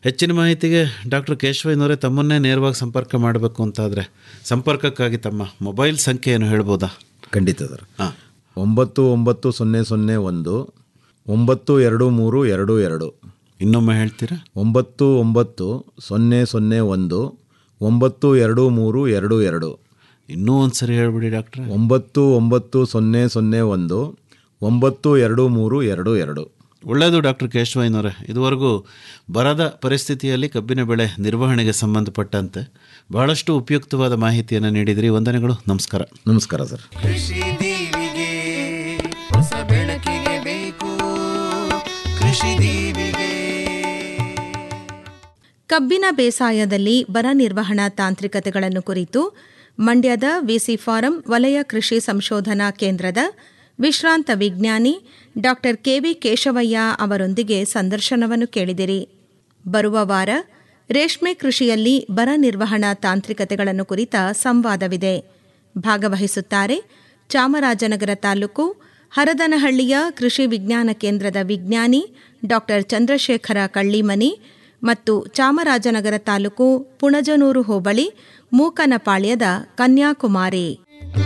ಹೆಚ್ಚಿನ ಮಾಹಿತಿಗೆ ಡಾಕ್ಟರ್ ಕೇಶವಯ್ಯನವರೇ ತಮ್ಮನ್ನೇ ನೇರವಾಗಿ ಸಂಪರ್ಕ ಮಾಡಬೇಕು ಅಂತಾದರೆ ಸಂಪರ್ಕಕ್ಕಾಗಿ ತಮ್ಮ ಮೊಬೈಲ್ ಸಂಖ್ಯೆಯನ್ನು ಹೇಳ್ಬೋದಾ ಖಂಡಿತ ಸರ್ ಹಾಂ ಒಂಬತ್ತು ಒಂಬತ್ತು ಸೊನ್ನೆ ಸೊನ್ನೆ ಒಂದು ಒಂಬತ್ತು ಎರಡು ಮೂರು ಎರಡು ಎರಡು ಇನ್ನೊಮ್ಮೆ ಹೇಳ್ತೀರಾ ಒಂಬತ್ತು ಒಂಬತ್ತು ಸೊನ್ನೆ ಸೊನ್ನೆ ಒಂದು ಒಂಬತ್ತು ಎರಡು ಮೂರು ಎರಡು ಎರಡು ಇನ್ನೂ ಒಂದು ಸರಿ ಹೇಳ್ಬಿಡಿ ಡಾಕ್ಟ್ರೆ ಒಂಬತ್ತು ಒಂಬತ್ತು ಸೊನ್ನೆ ಸೊನ್ನೆ ಒಂದು ಒಂಬತ್ತು ಎರಡು ಮೂರು ಎರಡು ಎರಡು ಒಳ್ಳೆಯದು ಡಾಕ್ಟರ್ ಕೇಶವಯ್ಯನವರೇ ಇದುವರೆಗೂ ಬರದ ಪರಿಸ್ಥಿತಿಯಲ್ಲಿ ಕಬ್ಬಿನ ಬೆಳೆ ನಿರ್ವಹಣೆಗೆ ಸಂಬಂಧಪಟ್ಟಂತೆ ಬಹಳಷ್ಟು ಉಪಯುಕ್ತವಾದ ಮಾಹಿತಿಯನ್ನು ನೀಡಿದಿರಿ ವಂದನೆಗಳು ನಮಸ್ಕಾರ ನಮಸ್ಕಾರ ಸರ್ ಕೃಷಿ ದೀವಿಗೆ ಹೊಸ ಬೆಳಕಿಗೆ ಬೇಕು ಕೃಷಿ ದೀವಿಗೆ ಕಬ್ಬಿನ ಬೇಸಾಯದಲ್ಲಿ ಬರ ನಿರ್ವಹಣಾ ತಾಂತ್ರಿಕತೆಗಳನ್ನು ಕುರಿತು ಮಂಡ್ಯದ ವಿಸಿ ಫಾರಂ ವಲಯ ಕೃಷಿ ಸಂಶೋಧನಾ ಕೇಂದ್ರದ ವಿಶ್ರಾಂತ ವಿಜ್ಞಾನಿ ಡಾಕ್ಟರ್ ಕೆವಿ ಕೇಶವಯ್ಯ ಅವರೊಂದಿಗೆ ಸಂದರ್ಶನವನ್ನು ಕೇಳಿದಿರಿ ಬರುವ ವಾರ ರೇಷ್ಮೆ ಕೃಷಿಯಲ್ಲಿ ಬರ ನಿರ್ವಹಣಾ ತಾಂತ್ರಿಕತೆಗಳನ್ನು ಕುರಿತ ಸಂವಾದವಿದೆ ಭಾಗವಹಿಸುತ್ತಾರೆ ಚಾಮರಾಜನಗರ ತಾಲೂಕು ಹರದನಹಳ್ಳಿಯ ಕೃಷಿ ವಿಜ್ಞಾನ ಕೇಂದ್ರದ ವಿಜ್ಞಾನಿ ಡಾಕ್ಟರ್ ಚಂದ್ರಶೇಖರ ಕಳ್ಳಿಮನಿ ಮತ್ತು ಚಾಮರಾಜನಗರ ತಾಲೂಕು ಪುಣಜನೂರು ಹೋಬಳಿ ಮೂಕನಪಾಳ್ಯದ ಕನ್ಯಾಕುಮಾರಿ